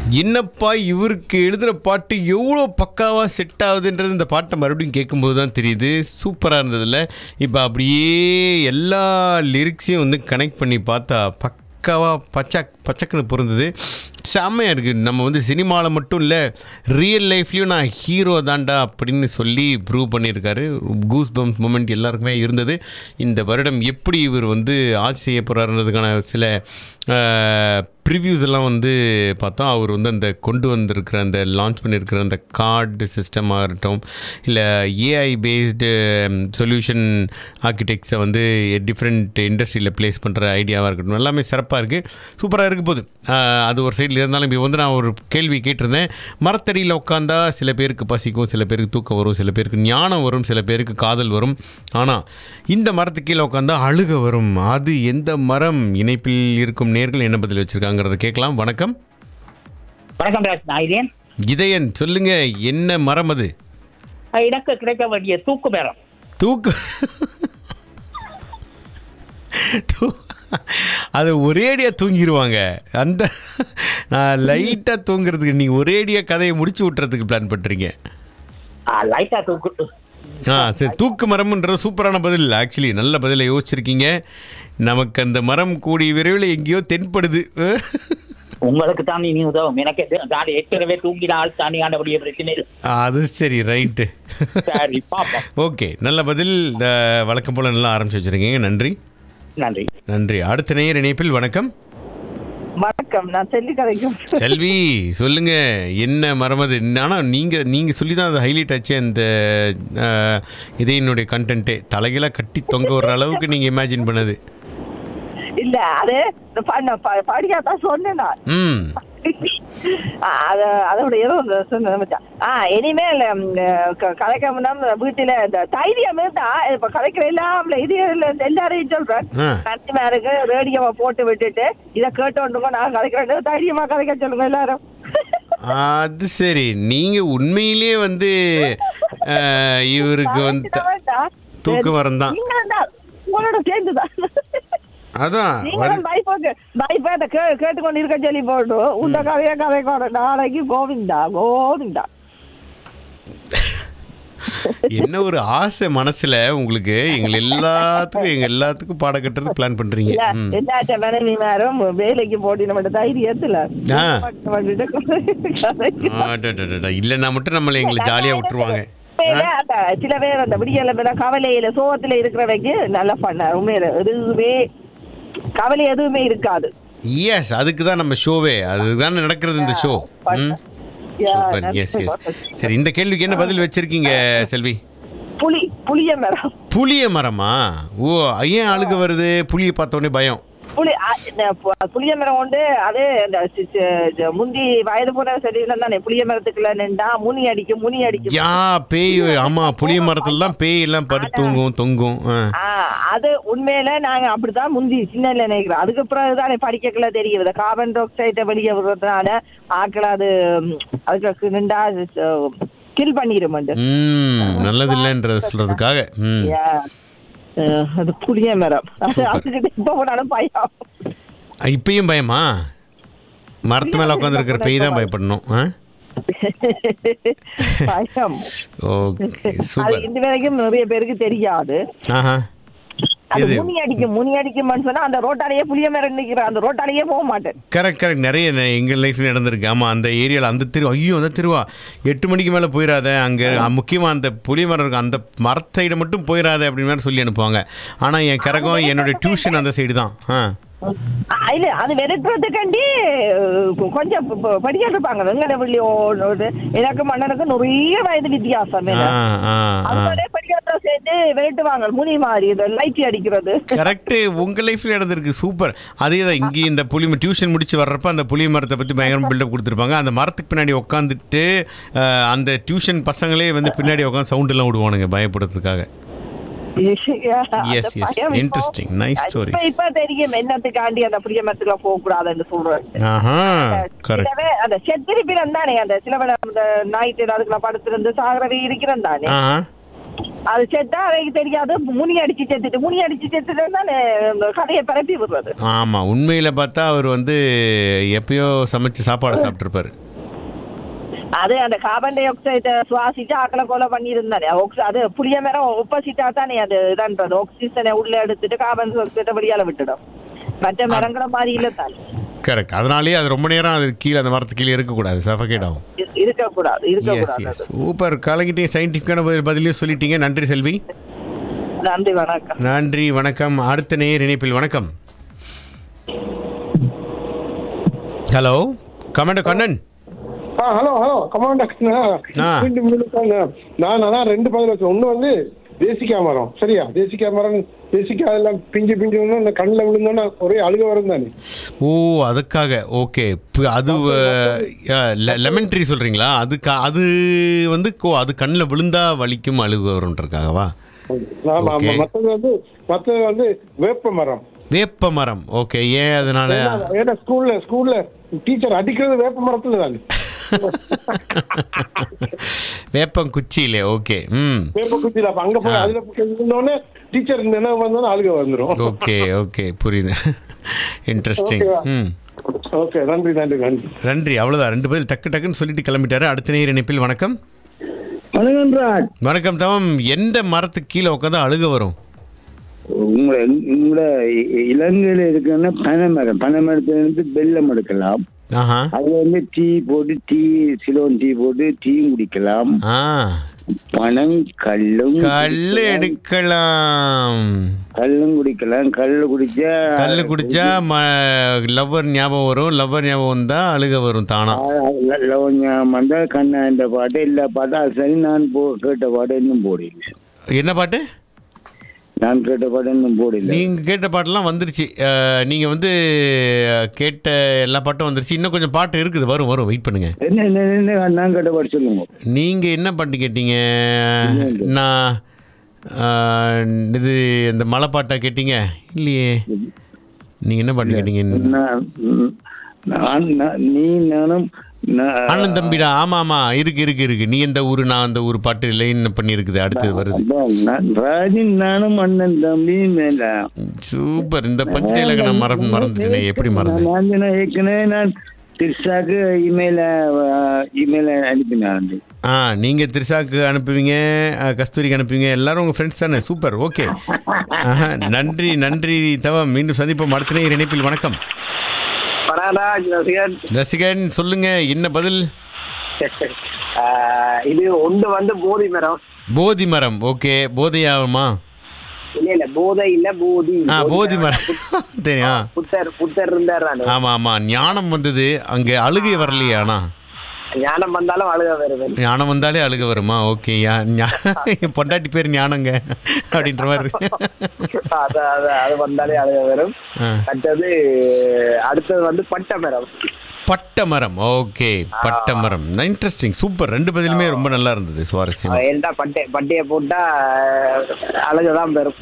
என்னப்பா இவருக்கு எழுதுகிற பாட்டு எவ்வளோ பக்காவாக செட் ஆகுதுன்றது இந்த பாட்டை மறுபடியும் கேட்கும்போது தான் தெரியுது சூப்பராக இருந்ததில்ல இப்போ அப்படியே எல்லா லிரிக்ஸையும் வந்து கனெக்ட் பண்ணி பார்த்தா பக்காவாக பச்சா பச்சக்குன்னு பொருந்தது செம்மையாக இருக்குது நம்ம வந்து சினிமாவில் மட்டும் இல்லை ரியல் லைஃப்லேயும் நான் ஹீரோ தாண்டா அப்படின்னு சொல்லி ப்ரூவ் பண்ணியிருக்காரு கூஸ் பம்ஸ் மூமெண்ட் எல்லாருக்குமே இருந்தது இந்த வருடம் எப்படி இவர் வந்து ஆட்சி செய்ய போகிறாருன்றதுக்கான சில ப்ரிவ்யூஸ் எல்லாம் வந்து பார்த்தோம் அவர் வந்து அந்த கொண்டு வந்திருக்கிற அந்த லான்ச் பண்ணியிருக்கிற அந்த கார்டு சிஸ்டமாக இருக்கட்டும் இல்லை ஏஐ பேஸ்டு சொல்யூஷன் ஆர்கிடெக்ட்ஸை வந்து டிஃப்ரெண்ட் இண்டஸ்ட்ரியில் ப்ளேஸ் பண்ணுற ஐடியாவாக இருக்கட்டும் எல்லாமே சிறப்பாக இருக்குது சூப்பராக இருக்க போகுது ஆஹ் அது ஒரு சைடில் இருந்தாலும் இப்போ வந்து நான் ஒரு கேள்வி கேட்டிருந்தேன் மரத்தடியில் உட்காந்தா சில பேருக்கு பசிக்கும் சில பேருக்கு தூக்கம் வரும் சில பேருக்கு ஞானம் வரும் சில பேருக்கு காதல் வரும் ஆனால் இந்த மரத்துக்கு கீழே உட்காந்தா அழுக வரும் அது எந்த மரம் இணைப்பில் இருக்கும் நேர்கள் என்ன பதில் வச்சுருக்காங்கிறத கேட்கலாம் வணக்கம் வணக்கம் ராஜ் நாயுதேன் இதயன் சொல்லுங்க என்ன மரம் அது எனக்கு கிடைக்க வேண்டிய தூக்கு பேரம் தூக்கு தூ- அது ஒரேடியாக தூங்கிடுவாங்க அந்த நான் லைட்டாக தூங்குறதுக்கு நீங்கள் ஒரேடியாக கதையை முடிச்சு விட்டுறதுக்கு பிளான் பண்ணுறீங்க லைட்டா தூக்கு ஆ சரி தூக்கு மரம்ன்றது சூப்பரான பதில் ஆக்சுவலி நல்ல பதிலை யோசிச்சிருக்கீங்க நமக்கு அந்த மரம் கூடிய விரைவில் எங்கேயோ தென்படுது உங்களுக்கு தான் நீ உதவும் எனக்கு நான் ஏற்கனவே தூங்கினால் தானே ஆண்டபடிய பிரச்சனை இல்லை. அது சரி ரைட்டு சரி பாப்போம் ஓகே நல்ல பதில் அஹ், வழக்கம் போல் நல்லா ஆரம்பிச்சு வச்சுருக்கீங்க நன்றி நன்றி நன்றி அடுத்த நேயர் இணைப்பில் வணக்கம் வணக்கம் நான் செல்லி கதைக்கும் செல்வி சொல்லுங்க என்ன மரம் அது ஆனால் நீங்கள் நீங்கள் சொல்லி தான் அது ஹைலைட் ஆச்சு அந்த அஹ், இது என்னுடைய கண்டென்ட்டே தலைகளாக கட்டி தொங்க விடுற அளவுக்கு நீங்கள் இமேஜின் பண்ணது இல்ல அது படியா தான் சொன்னேன் நான் ம் ஆ, அத அதோட ஏதோ ஒன்று சொன்னேன் மச்சான். ஆ இனிமேல் ம், க- கலைக்காம வீட்டுல இந்த தைரியம் இருந்தா இப்ப கலைக்கிற எல்லாம் இது இல்ல, எல்லாரையும் சொல்றேன் ஆ. கண்டிமாருக்கு ரேடியோவை போட்டு விட்டுட்டு இதை கேட்டோண்டுங்க நான் கலைக்கிறேன் தைரியமா கலைக்க சொல்லுங்க எல்லாரும் அது சரி நீங்கள் உண்மையிலே வந்து அஹ், இவருக்கு வந்து த- வேண்டாம். தூக்கு மரம் தான் நீங்களும் தான் உங்களோட சேர்ந்துதான் அதான் வரு- நீங்களும் பைப்பாக்கு பைப்பாட்ட கே கேட்டுக்கொண்டு இருக்க சொல்லி போட்டு உண்ட கதையா கதை கூட நாளைக்கு கோவிந்தா கோவிந்தா என்ன ஒரு ஆசை மனசுல உங்களுக்கு எங்க எல்லாத்துக்கும் எங்க எல்லாத்துக்கும் பாட கட்டுறது பிளான் பண்றீங்க இல்ல ம். எல்லாத்த மனைவி மேரும் வேலைக்கு போட்டு நம்ம தைரியத்துல ஆ. வந்துட்டு கதைக்கு. ஆ, டா, டா, டா, டா. இல்லைன்னா மட்டும் நம்மளை எங்களை ஜாலியா விட்டுருவாங்க உண்மையில அந்த சில பேர் அந்த விடியல மேல கவலையில சோகத்துல இருக்கிறவைக்கு நல்லா பண்ணார் உண்மையில எதுவுமே கவலை எதுவுமே இருக்காது எஸ் அதுக்கு தான் நம்ம ஷோவே அதுதான் நடக்கிறது இந்த ஷோ ம் Yeah, super that's yes yes perfect. சரி இந்த கேள்விக்கு என்ன பதில் வச்சிருக்கீங்க செல்வி புலி புளிய மரம் புளிய மரமா ஓ ஏன் அழுக வருது புளியை பார்த்த உடனே பயம் புளி அ- இந்த பு- புளிய மரம் உண்டு அது இந்த சி- சி- சி- முந்தி வயது போன செடியில தானே புளிய மரத்துக்குள்ள நின்றா முனி அடிக்கும் முனி அடிக்கும் யா பேய் ஆமா புளிய மரத்துல தான் பேய் எல்லாம் படுத்து தூங்கும் தொங்கும் ஆ. ஆ, அது உண்மையில நாங்க அப்படித்தான் முந்தி சின்னல நினைக்கிறோம் அதுக்கு பிறகு தானே படிக்கக்குள்ள தெரியுது கார்பன் டை ஆக்சைடை வெளியே விடுறதுனால ஆக்கள் அது ம், அதுக்கு நின்றா கில் பண்ணிடும் ம் நல்லது இல்லைன்றத சொல்றதுக்காக ம் அது புளிய மரம் அது Super. அதுக்கிட்ட இப்ப போனாலும் பயம் இப்பயும் பயமா மரத்து மேலே உட்காந்துருக்கிற பேய் தான் பயப்படணும் ஆ பயம் ஓகே அது சூப்பர் இந்த வரைக்கும் நிறைய பேருக்கு தெரியாது ஆஹா அது இது முனி அடிக்கும் முனி அடிக்கும்னு சொன்னா அந்த ரோட்டாலேயே புளிய மரம் நிக்கிற அந்த ரோட்டாலேயே போக மாட்டேன் கரெக்ட் கரெக்ட் நிறைய நெ- எங்க லைஃப்ல நடந்திருக்கு ஆமா அந்த ஏரியாவில் அந்த தெரு ஐயோ அந்த தெருவா எட்டு மணிக்கு மேலே போயிடாத அங்கே முக்கியமாக அந்த புளிய மரம் இருக்கும் அந்த மரத்து சைடு மட்டும் போயிடாத அப்படின்னு மாதிரி சொல்லி அனுப்புவாங்க ஆனால் என் கரகம் என்னோட டியூஷன் அந்த சைடு தான் ஆ ஆ, இல்ல அது வெறுக்கிறதுக்காண்டி அஹ், கொஞ்சம் ப- ப- படிக்க இருப்பாங்க வெங்கட வெள்ளி எனக்கு மன்னனுக்கு நிறைய வயது வித்தியாசம் ஆ ஆ ஆ அவங்களே படிக்கிறத சேர்த்து விரட்டுவாங்க முனி மாதிரி இந்த லைட் அடிக்கிறது கரெக்டு உங்கள் லைஃப்பில் நடந்திருக்கு சூப்பர் அதே தான் இங்கே இந்த புளி டியூஷன் முடிச்சு வர்றப்ப அந்த புளி மரத்தை பற்றி பயங்கரம் பில்டப் கொடுத்துருப்பாங்க அந்த மரத்துக்கு பின்னாடி உட்காந்துட்டு அஹ், அந்த டியூஷன் பசங்களே வந்து பின்னாடி உட்காந்து சவுண்ட் எல்லாம் விடுவானுங்க பயப்படுறதுக்காக Yes, Yes, yes. Interesting. Nice story. இப்ப இப்ப தெரியும் என்னத்துக்காண்டி அந்த புளிய மரத்துக்குள்ள போக கூடாதுன்னு சொல்றேன் ஆஹா கரெக்ட் சிலவே அந்த செத்திருப்பினம் தானே அந்த சில வேளை அந்த நைட் அதுக்குள்ள படுத்திருந்து சாகரவே இருக்கிறேன் தானே ஆஹா அது செத்தா அவைக்கு தெரியாது முனி அடிச்சு செத்துட்டு முனி அடிச்சு செத்துட்டு தான் இந்த கதையை பரப்பி விடுறது ஆமாம் உண்மையில் பார்த்தா அவர் வந்து எப்பயோ சமைச்சு சாப்பாடு சாப்பிட்ருப்பாரு அது அந்த கார்பன் டை ஆக்சைடை சுவாசிச்சு ஆக்கலை கொலை பண்ணியிருந்தானே ஆக்சி- அது புளிய மரம் ஒப்போசிட்டா தானே அது இதான்றது ஆக்சிஜனை உள்ள எடுத்துட்டு கார்பன் டை ஆக்சைடை வெளியால விட்டுடும் மற்ற மரங்கிற மாதிரி இல்லை தானே கரெக்ட் அதனாலேயே அது ரொம்ப நேரம் அது கீழே அந்த மரத்து கீழே இருக்கக்கூடாது சஃபகேட் ஆகும் இரு- இருக்கக்கூடாது எஸ் இருக்கக்கூடாது எஸ் சூப்பர் கலங்கிட்டே சயின்டிஃபிக்கான பதிலையும் சொல்லிட்டீங்க நன்றி செல்வி நன்றி வணக்கம் நன்றி வணக்கம் அடுத்த நேர் இணைப்பில் வணக்கம் ஹலோ கமாண்டோ கண்ணன் ஆ ஹலோ ஹலோ கமாண்டர் ஆ. மீண்டும் மீண்டும் நான் அதான் ரெண்டு பதில் வச்சேன் ஒன்று வந்து தேசிக்கா மரம் சரியா தேசிக்கா மரம் தேசிக்கா எல்லாம் பிஞ்சு பிஞ்சு வந்து அந்த கண்ணில் விழுந்தோன்னா ஒரே அழுக வரும் தானே ஓ அதுக்காக ஓகே அது லெமன் ட்ரீ சொல்கிறீங்களா அதுக்கு அது வந்து கோ அது கண்ணில் விழுந்தா வலிக்கும் அழுகு வரும்ன்றக்காகவா ஆமா ஆமா Okay. மற்றது வந்து மற்றது வந்து வேப்ப மரம் வேப்ப மரம் ஓகே ஏன் அதனால ஏன்னா- ஏன்னா ஸ்கூல்ல ஸ்கூல்ல டீச்சர் அடிக்கிறது வேப்ப மரத்துல தானே வேப்பம் குச்சியிலே ஓகே ம் வேப்ப குச்சியில அப்ப அங்க போய் அதுல போய் இருந்தோடனே டீச்சர் நினைவு வந்தோன்னே அழுக வந்துடும் ஓகே ஓகே புரியுது இன்ட்ரெஸ்டிங் Okay-வா? ம் ஓகே நன்றி நன்றி நன்றி நன்றி அவ்வளோதான் ரெண்டு பேர் டக்கு டக்குன்னு சொல்லிட்டு கிளம்பிட்டாரு அடுத்த நேர் இணைப்பில் வணக்கம் வணக்கம்ராஜ் வணக்கம் தவம் எந்த மரத்துக்கு கீழே உட்காந்து அழுக வரும் உங்களை உங்களோட இ- இலங்கையில இருக்குன்னா பனைமரம் பனைமரத்துல இருந்து வெள்ளம் எடுக்கலாம் ஆஹா அது வந்து டீ போட்டு டீ சிலோன் டீ போட்டு டீயும் குடிக்கலாம் ஆ பனம் கல்லும் கல் எடுக்கலாம் கல்லும் குடிக்கலாம் கல்லு குடிச்சா கல் குடிச்சா ம லவ்வர் ஞாபகம் வரும் லவ்வர் ஞாபகம் வந்தா அழுக வரும் தானா லவஞ்சம் வந்தா கண்ணா இந்த பாட்டு எல்லா பாட்டும் அது சரி நான் போ கேட்ட பாட்டு இன்னும் போடல என்ன பாட்டு நான் கேட்ட பாட்டு இன்னும் போடல நீங்க கேட்ட பாட்டெல்லாம் வந்துருச்சு அஹ், நீங்க வந்து அஹ், கேட்ட எல்லா பாட்டும் வந்துருச்சு இன்னும் கொஞ்சம் பாட்டு இருக்குது வரும் வரும் வெயிட் பண்ணுங்க என்ன என்ன என்ன நான் கேட்ட பாட்டு சொல்லுங்க நீங்க என்ன பாட்டு கேட்டீங்க நான் அஹ், இது இந்த மலை பாட்டா கேட்டீங்க இல்லையே நீங்க என்ன பாட்டு கேட்டீங்க நான் ம், நான் நான்- நீ நானும் நான் அண்ணன் தம்பிடா ஆமா ஆமா இருக்கு இருக்கு இருக்கு நீ எந்த ஊரு நான் அந்த ஊர் பாட்டு லைன் பண்ணி இருக்குது அடுத்தது வருது அதான் நான் ராஜின் நானும் அண்ணன் தம்பி மேல சூப்பர் இந்த பஞ்சடையில நான் மறந்து மறந்துட்டேனே எப்படி மறந்தேன் நான் நான் ஏற்கனவே நான் திரிஷாக்கு இமெயில இமெயில அனுப்பினேன் ஆ நீங்க திரிஷாக்கு அனுப்புவீங்க அஹ், கஸ்தூரிக்கு அனுப்புவீங்க எல்லாரும் உங்க ஃப்ரெண்ட்ஸ் தானே சூப்பர் ஓகே ஆஹா, நன்றி நன்றி தவம் மீண்டும் சந்திப்போம் அடுத்த நேர் இணைப்பில் வணக்கம் பராராஜ் ரசிகன் ரசிகன் சொல்லுங்க என்ன பதில் ஆஹ் இது ஒன்று வந்து போதி மரம் போதி மரம் ஓகே போதையாகுமா இல்ல இல்ல போதை இல்ல போதி ஆ போதி மரம் தெரியும் ஆ. புத்தர் புத்தர் இருந்தார் நானு ஆமா ஆமா ஞானம் வந்தது அங்க அழுகை வரலையே ஆனா ஞானம் வந்தாலும் அழுக வருவேன் ஞானம் வந்தாலே அழுக வருமா ஓகே என் பொண்டாட்டி பேர் ஞானங்க அப்படின்ற மாதிரி இருக்கு. அது அது அது வந்தாலே அழுக வரும் ஆ. அடுத்தது அடுத்தது வந்து பட்டை மரம் பட்டை மரம் ஓகே பட்டை மரம் இன்ட்ரெஸ்டிங் சூப்பர் ரெண்டு பதிலுமே ரொம்ப நல்லா இருந்தது சுவாரஸ்யமா என்கிட்ட பட்டை பட்டையை போட்டா அழுகதான் பெறும்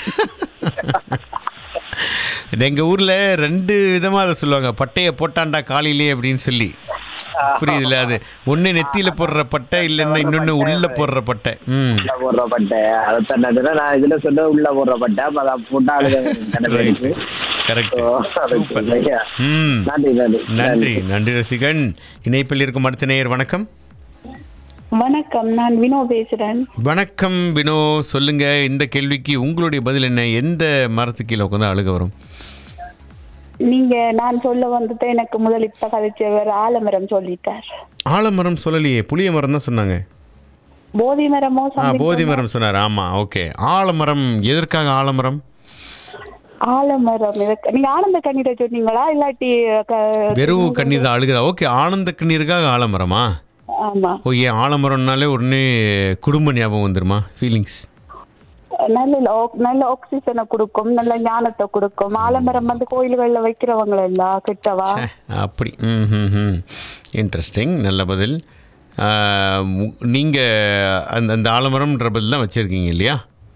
எங்க ஊர்ல ரெண்டு விதமா அதை சொல்லுவாங்க பட்டைய போட்டான்டா காலையிலே அப்படின்னு சொல்லி புரியுதுல அது ஒண்ணு நெத்தியில போடுற பட்டை இல்லைன்னா இன்னொன்னு உள்ள போடுற பட்டை ம் உள்ள போடுற பட்டை அதை நான் இதுல சொன்ன உள்ள போடுற பட்டை அப்ப அதை போட்டா அழுக வரும் கணக்கு கரெக்ட் ஓ, அது சூப்பர் சரியா? ம் நன்றி நன்றி நன்றி நன்றி ரசிகன் இணைப்பில் இருக்கும் அடுத்த நேயர் வணக்கம் வணக்கம் நான் வினோ பேசுறேன் வணக்கம் வினோ சொல்லுங்க இந்த கேள்விக்கு உங்களுடைய பதில் என்ன எந்த மரத்துக்கு கீழே உட்காந்து அழுக வரும் நீங்க நான் சொல்ல வந்தது எனக்கு முதல் இப்ப கதைச்சவர் ஆலமரம் சொல்லிட்டார் ஆலமரம் சொல்லலையே புளிய மரம் தான் சொன்னாங்க போதி மரமோ ஆ something போதி சொன்னார். மரம் சொன்னார் ஆமா ஓகே ஆலமரம் எதற்காக ஆலமரம் ஆலமரம் இதுக்கு- நீங்க ஆனந்த கண்ணீரை சொன்னீங்களா இல்லாட்டி க- வெறும் கண்ணீர் தான் அழுகுதா ஓகே ஆனந்த கண்ணீருக்காக ஆலமரமா ஆமா ஓ ஏன் ஆலமரம்னாலே உடனே குடும்ப ஞாபகம் வந்துருமா ஃபீலிங்ஸ் நல்ல ஆக்- நல்ல ஆக்சிஜனை கொடுக்கும் நல்ல ஞானத்தை கொடுக்கும் ஆலமரம் வந்து கோயில்கள்ல வைக்கிறவங்க எல்லாம் கிட்டவா அப்படி ம் ம் ம் இன்ட்ரெஸ்டிங் நல்ல பதில் நீங்கள் அந்த அந்த ஆலமரம்ன்ற பதில் தான் வச்சுருக்கீங்க இல்லையா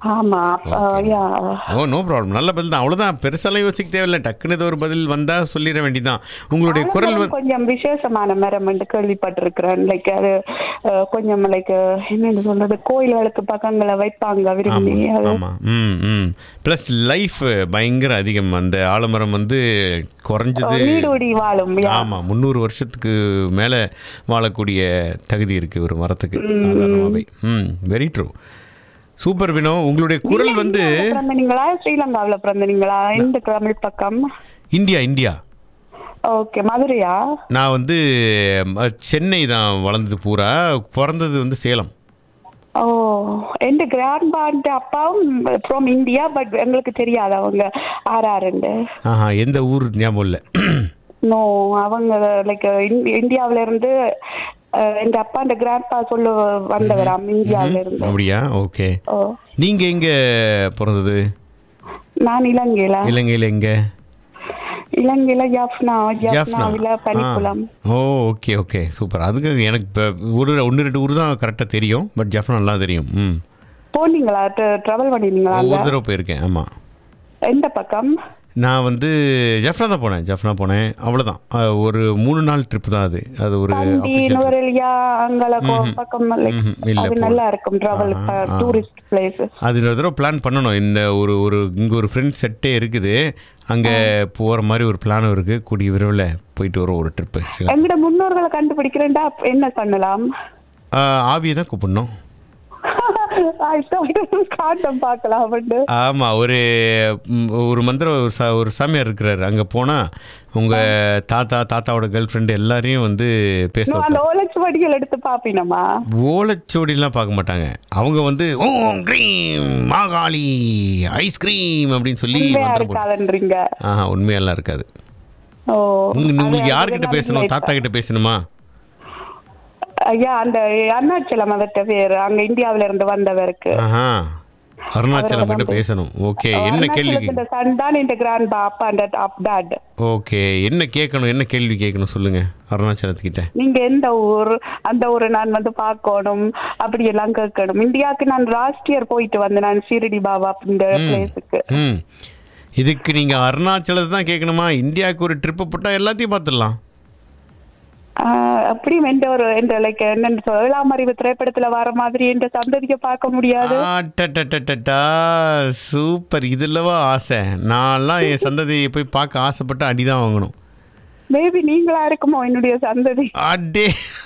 ஆமா அப்ப, யா ஓ நோ ப்ராப்ளம் நல்ல பதில் தான் அவ்வளோதான் பெருசாலாம் யோசிக்க தேவையில்லை டக்குன்னு ஏதோ ஒரு பதில் வந்தால் சொல்லிட வேண்டியதான் உங்களுடைய குரல் ஆலமரம் வந்து கொஞ்சம் விசேஷமான மரம் என்று கேள்விப்பட்டிருக்கிறேன் லைக் அது அஹ், கொஞ்சம் லைக் என்னன்னு சொல்றது கோயில்களுக்கு பக்கங்களை வைப்பாங்க விரும்பி ஆமாம் அது ஆமாம் ம் ம் ப்ளஸ் லைஃப் பயங்கர அதிகம் அந்த ஆலமரம் வந்து குறைஞ்சது நீடூடி வாழும் யா. ஆமாம் முந்நூறு வருஷத்துக்கு மேலே வாழக்கூடிய தகுதி இருக்குது ஒரு மரத்துக்கு சாதாரணமாகவே ம் வெரி ட்ரூ சூப்பர் வினோ உங்களுடைய குரல் நீங்க வந்து இந்தியாவுல பிறந்தனீங்களா ஸ்ரீலங்காவுல பிறந்தனீங்களா இந்த தமிழ் பக்கம் இந்தியா இந்தியா ஓகே மதுரையா நான் வந்து ம, சென்னை தான் வளர்ந்தது பூரா பிறந்தது வந்து சேலம் ஓ எந்த கிராண்ட் பாண்ட் அப்பாவும் ஃப்ரம் இந்தியா பட் எங்களுக்கு தெரியாது அவங்க ஆறாருண்டு ஆஹா எந்த ஊர் ஞாபகம் இல்லை நோ அவங்க லைக் இந்தியாவுல இருந்து அஹ், எங்க அப்பா அந்த கிராண்ட்பா சொல்ல வந்தவராம் இந்தியாவுல இருந்து அப்படியா ஓகே ஓ நீங்கள் எங்கே பிறந்தது நான் இலங்கையில இலங்கையில் எங்கே இலங்கையில ஜாஃப்னா ஜாஃப்னா ஜாஃப்னாவில பனிக்குளம் ஆ. ஓ ஓகே ஓகே சூப்பர் அதுக்கு எனக்கு இப்போ ஒரு ஒன்று ரெண்டு ஊர் தான் கரெக்டாக தெரியும் பட் ஜஃப்னா நல்லா தெரியும் ம் போனீங்களா டிராவல் பண்ணிருந்தீங்களா ஒரு அங்க தடவை போயிருக்கேன் ஆமாம் எந்த பக்கம் நான் வந்து ஜஃப்னா தான் போனேன் ஜஃப்னா போனேன் அவ்வளோதான் அஹ், ஒரு மூணு நாள் ட்ரிப் தான் அது அது ஒரு கண்டி official trip. நுவரெலியா அங்கல பக்கம் like ம்ஹும். இல்ல, அது போல. நல்லா இருக்கும் டிராவல் ஆஹா, ஆ. டூரிஸ்ட் பிளேஸ் அது ஒரு தடவை பிளான் பண்ணணும் இந்த ஒரு ஒரு இங்கே ஒரு ஃப்ரெண்ட்ஸ் செட்டே இருக்குது அங்கே போகிற மாதிரி ஒரு பிளானும் இருக்குது கூடிய விரைவில் போயிட்டு வரோம் ஒரு ட்ரிப்பு எங்கட முன்னோர்களை கண்டுபிடிக்கிறேன்டா என்ன பண்ணலாம் ஆவியை தான் கூப்பிடணும் I thought காட்டம் பார்க்கலாம் அப்படின்னு ஆமாம் ஒரு ம், ஒரு மந்திரம் ஒரு சா ஒரு சாமியார் இருக்கிறாரு அங்கே போனால் உங்கள் தாத்தா தாத்தாவோட கேர்ள் ஃப்ரெண்டு எல்லாரையும் வந்து பேச இன்னும் அந்த ஓலக்ஸ் வடிகள் எடுத்து பாப்பினமா ஓலைச்சுவடிலாம் பார்க்க மாட்டாங்க அவங்க வந்து ஓம் க்ரீம் மாகாளி ஐஸ்கிரீம் அப்படின்னு சொல்லி உண்மையா மந்திரம் போட்டு இருக்காதுன்றீங்க ஆஹா உண்மையெல்லாம் இருக்காது ஓ உங்க உங்களுக்கு அது- யார்கிட்ட அது பேசணும் நல்லா தாத்தா கிட்ட பேசணுமா ஐயா அந்த அருணாச்சலம் அதட்ட பேர் அங்க இந்தியாவில இருந்து வந்தவருக்கு ஆஹா அருணாச்சலம் கிட்ட பேசணும் ஓகே என்ன கேள்வி அருணாச்சலத்தின் சன் தான் இந்த கிராண்ட் பாப்பா அந்த டாப் டாட் ஓகே என்ன கேட்கணும் என்ன கேள்வி கேட்கணும் சொல்லுங்க அருணாச்சலத்துக்கிட்ட நீங்க எந்த ஊர் அந்த ஊரை நான் வந்து பார்க்கணும் அப்படி எல்லாம் கேட்கணும் இந்தியாவுக்கு நான் லாஸ்ட் இயர் போயிட்டு வந்தேன் நான் ஷீரடி பாபா அப்படின்ற பிளேஸுக்கு ம் இதுக்கு நீங்க அருணாச்சலத்தை தான் கேட்கணுமா இந்தியாவுக்கு ஒரு ட்ரிப்பு போட்டால் எல்லாத்தையும் பார்த்துடலாம் அப்படியும் எந்த ஒரு எந்த லைக் என்னன்னு சொல்ல ஏழாம் அறிவு திரைப்படத்துல வர மாதிரி எந்த சந்ததியை பார்க்க முடியாது ஆட்டா சூப்பர் இதுலவா ஆசை நான்லாம் என் சந்ததியை போய் பார்க்க ஆசைப்பட்டு அடிதான் வாங்கணும் மேபி நீங்களா இருக்குமோ என்னுடைய சந்ததி அடே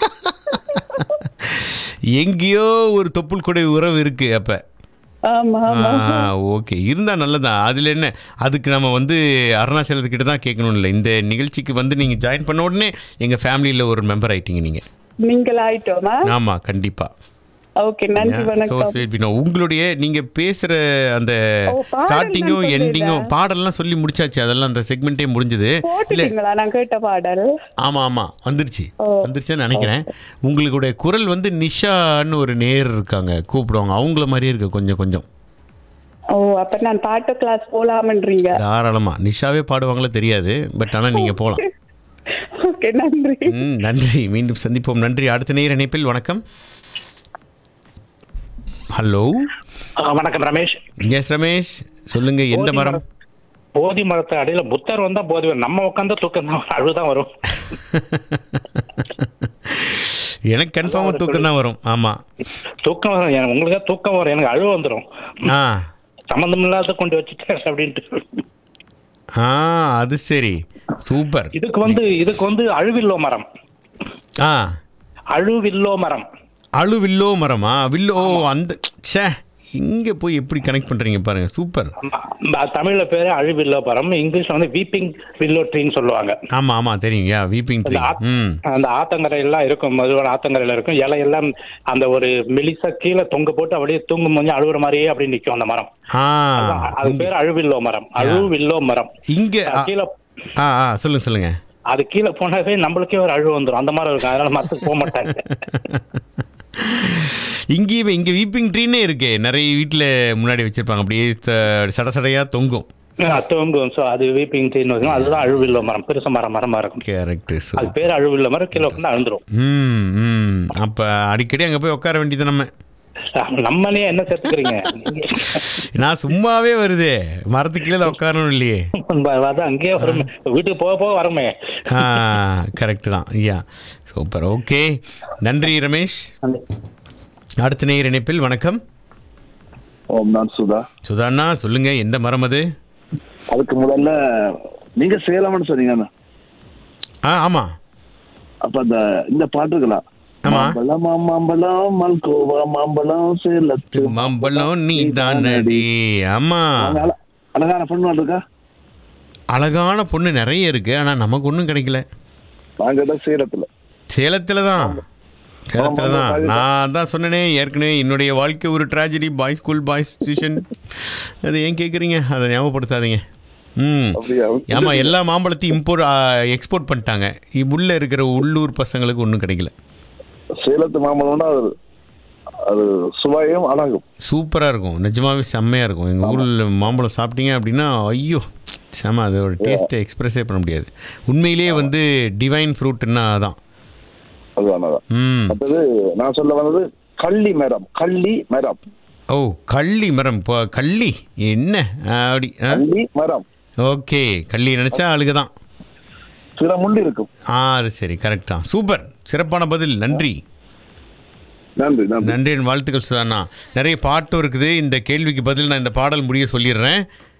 எங்கேயோ ஒரு தொப்புள் கொடை உறவு இருக்கு அப்ப ஆமா ஆமா ஓகே இருந்தா நல்லதான் அதுல என்ன அதுக்கு நம்ம வந்து அருணாச்சலத்துக்கிட்ட தான் கேட்கணும் இல்லை இந்த நிகழ்ச்சிக்கு வந்து நீங்க ஜாயின் பண்ண உடனே எங்க ஃபேமிலியில ஒரு மெம்பர் ஆயிட்டீங்க நீங்க நீங்கள் ஆயிட்டோமா ஆமா கண்டிப்பா ஓகே நன்றி ஸோ வணக்கம் ஸ்வீட் வினோ உங்களுடைய நீங்க பேசுற அந்த ஓ, பாடல் ஸ்டார்டிங்கும் நான் எண்டிங்கும் சொல்லல. பாடல்லாம் சொல்லி முடிச்சாச்சு அதெல்லாம் அந்த செக்மெண்ட்டே முடிஞ்சது இல்ல போட்டுட்டீங்களா நான் கேட்ட பாடல் ஆமா ஆமா வந்துருச்சு ஓ. வந்துருச்சுன்னு நினைக்கிறேன் உங்களுடைய குரல் வந்து நிஷான்னு ஒரு நேர் இருக்காங்க கூப்பிடுவாங்க அவங்கள மாதிரியே இருக்கு கொஞ்சம் கொஞ்சம் ஓ அப்ப நான் பாட்டு கிளாஸ் போலாமன்றீங்க தாராளமா நிஷாவே பாடுவாங்களோ தெரியாது பட் ஆனா நீங்க போகலாம் ஓகே நன்றி ம் நன்றி மீண்டும் சந்திப்போம் நன்றி அடுத்த நேர இணைப்பில் வணக்கம் ஹலோ ஆ, வணக்கம் ரமேஷ் எஸ் ரமேஷ் சொல்லுங்க எந்த போதி மரம் போதி மரத்து அடியில புத்தர் வந்தா போதி வரும் நம்ம உட்காந்தா தூக்கம் தான் அழுதான் வரும் எனக்கு கன்ஃபார்மாக தூக்கம் தான் வரும் ஆமா தூக்கம் வரும் எனக்கு உங்களுக்கு தான் தூக்கம் வரும் எனக்கு அழுவ வந்துடும் ஆ சம்மந்தம் இல்லாத கொண்டு வச்சுட்டு அப்படின்ட்டு ஆ அது சரி சூப்பர் இதுக்கு வந்து இதுக்கு வந்து அழுவில்லோ மரம் ஆ அழுவில்லோ மரம் அழு வில்லோ மரமா வில்லோ ஓ அந்த ச்சே இங்கே போய் எப்படி கனெக்ட் பண்ணுறீங்க பாருங்க சூப்பர் ஆமா. ப- தமிழ்ல பேரு அழுவில்லோ மரம் இங்கிலீஷ்ல வந்து வீப்பிங் வில்லோ ட்ரீன்னு சொல்லுவாங்க ஆமாம் ஆமாம் தெரியும் யா வீப்பிங் ட்ரீ அந்த ஆத்- ம் அந்த ஆத்தங்கரையெல்லாம் இருக்கும் மதுவான ஆத்தங்கரையில இருக்கும் இலையெல்லாம் அந்த ஒரு மெலிசா கீழே தொங்க போட்டு அப்படியே தூங்கும் போது அழுகுற மாதிரியே அப்படி நிக்கும் அந்த மரம் ஆ அது பேர் அழுவில்லோ மரம் அழுவில்லோ மரம் இங்கே அது கீழே ஆ ஆ சொல்லுங்க சொல்லுங்க அது கீழே போனாவே நம்மளுக்கே ஒரு அழுவு வந்துடும் அந்த மாதிரி இருக்கும் அதனால மரத்துக்கு போக மாட்டாங்க இங்கேயுமே இங்கே வீப்பிங் ட்ரீனே இருக்கே நிறைய வீட்டில் முன்னாடி வச்சிருப்பாங்க அப்படியே ச- சட சடையா தொங்கும் தொங்கும் ஸோ அது வீப்பிங் ட்ரீன்னு வச்சுக்கோங்க அதுதான் அழுவில்லோ மரம் பெருசு மரம் மரமா இருக்கும் கரெக்ட் அது பேர் அழுவில்லோ மரம் கீழே உட்காந்து அழுந்துரும் ம் ம் அப்போ அடிக்கடி அங்கே போய் உட்கார வேண்டியது நம்ம நம்மளே என்ன சேர்த்துக்கிறீங்க நான் சும்மாவே வருதே மரத்துக்கு கீழே உட்காரணும் இல்லையே அதான் அங்கேயே வருமே வீட்டுக்கு போக போக வருமே ஆ கரெக்டு தான் ஐயா சூப்பர் ஓகே நன்றி ரமேஷ் அடுத்த நேர் இணைப்பில் வணக்கம் ஓம் நான் சுதா சுதாண்ணா சொல்லுங்க எந்த மரம் அது அதுக்கு முதல்ல நீங்க சேலம்னு சொன்னீங்க ஆ ஆமாம் அப்ப அந்த இந்த பாட்டு இருக்கலாம் ஆமா. மாம்பழம் மாம்பழம் மல்கோவா மாம்பழம் சேலத்து மாம்பழம் நீ தானடி ஆமா அங்க அழ- அழகான பொண்ணு இருக்கா அழகான பொண்ணு நிறைய இருக்கு ஆனா நமக்கு ஒன்றும் கிடைக்கல நாங்க தான் சேலத்துல சேலத்துல தான் சேலத்துல தான் நான் தான் சொன்னேனே ஏற்கனவே என்னுடைய வாழ்க்கை ஒரு tragedy boy school boys tuition அது ஏன் கேட்குறீங்க அதை ஞாபகப்படுத்தாதீங்க ம் அப்படியா ஆமா எல்லா மாம்பழத்தையும் இம்போர்ட் எக்ஸ்போர்ட் பண்ணிட்டாங்க உள்ள இருக்கிற உள்ளூர் பசங்களுக்கு ஒன்றும் கிடைக்கல சேலத்து மாம்பழம்னா அது அது சுவையும் அழகும் சூப்பராக இருக்கும் நிஜமாவே செம்மையாக இருக்கும் எங்கள் ஊரில் மாம்பழம் சாப்பிட்டீங்க அப்படின்னா ஐயோ செம அதோட டேஸ்ட்டை எக்ஸ்பிரஸே பண்ண முடியாது உண்மையிலேயே வந்து டிவைன் ஃப்ரூட்னா அதான் அதுதான் அதான் ம் அடுத்தது நான் சொல்ல வந்தது கள்ளி மரம் கள்ளி மரம் ஓ கள்ளி மரம் இப்போ கள்ளி என்ன அப்படி ஆ கள்ளி மரம் ஓகே கள்ளி நினச்சா அழுக தான் சில முள்ளு இருக்கும் ஆ அது சரி கரெக்ட் தான் சூப்பர் சிறப்பான பதில் நன்றி நன்றி நன்றி நன்றி என் வாழ்த்துக்கள் சுதாண்ணா நிறைய பாட்டும் இருக்குது இந்த கேள்விக்கு பதில் நான் இந்த பாடல் முடிய சொல்லிடுறேன்